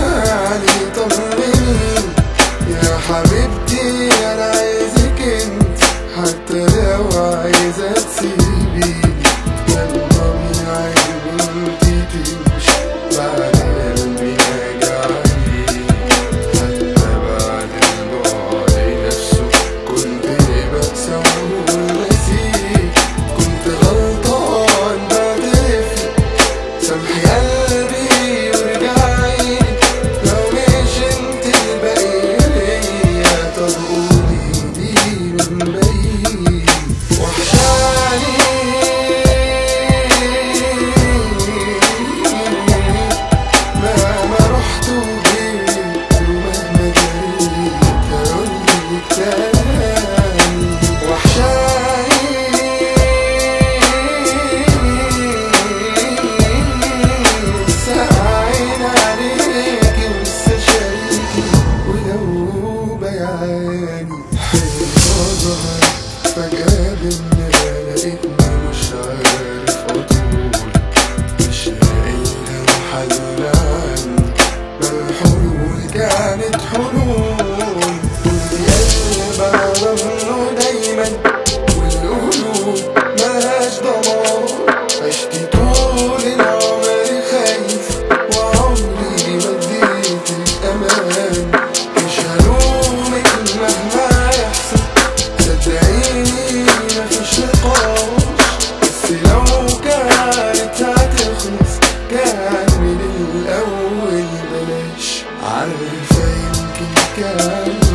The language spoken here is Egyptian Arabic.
تعالي طمني يا حبيبتي انا عايزك انت حتى لو عايزة تسيبيني يلا من عيني انتي تمشي بعد قلبي راجعني حتى بعد البعد نفسه كنت بنسى واقول نسيك كنت غلطان بعترف سامحي قلبي وارجعي لو مش انت الباقي ليا طب قولي دي من بعيد وحشاني مهما رحت وجيت ومهما جريت هقولك تاني وحشاني ساعين عليكي ولسه شاريكي ولو بيعاني حلوة ظهر فجأة بينا لقيتني مش عارف أطول مش لاقي لها حل عني ما الحلول كانت حلول قلبي قلب على ظهره دايما والقلوب ملهاش ضمان عشت طول العمر خايف وعمري ما اديت الأمان مش هلومك مهما يحصل صدقيني مفيش نقاش بس لو كانت هتخلص كان من الأول بلاش عارفة يمكن كان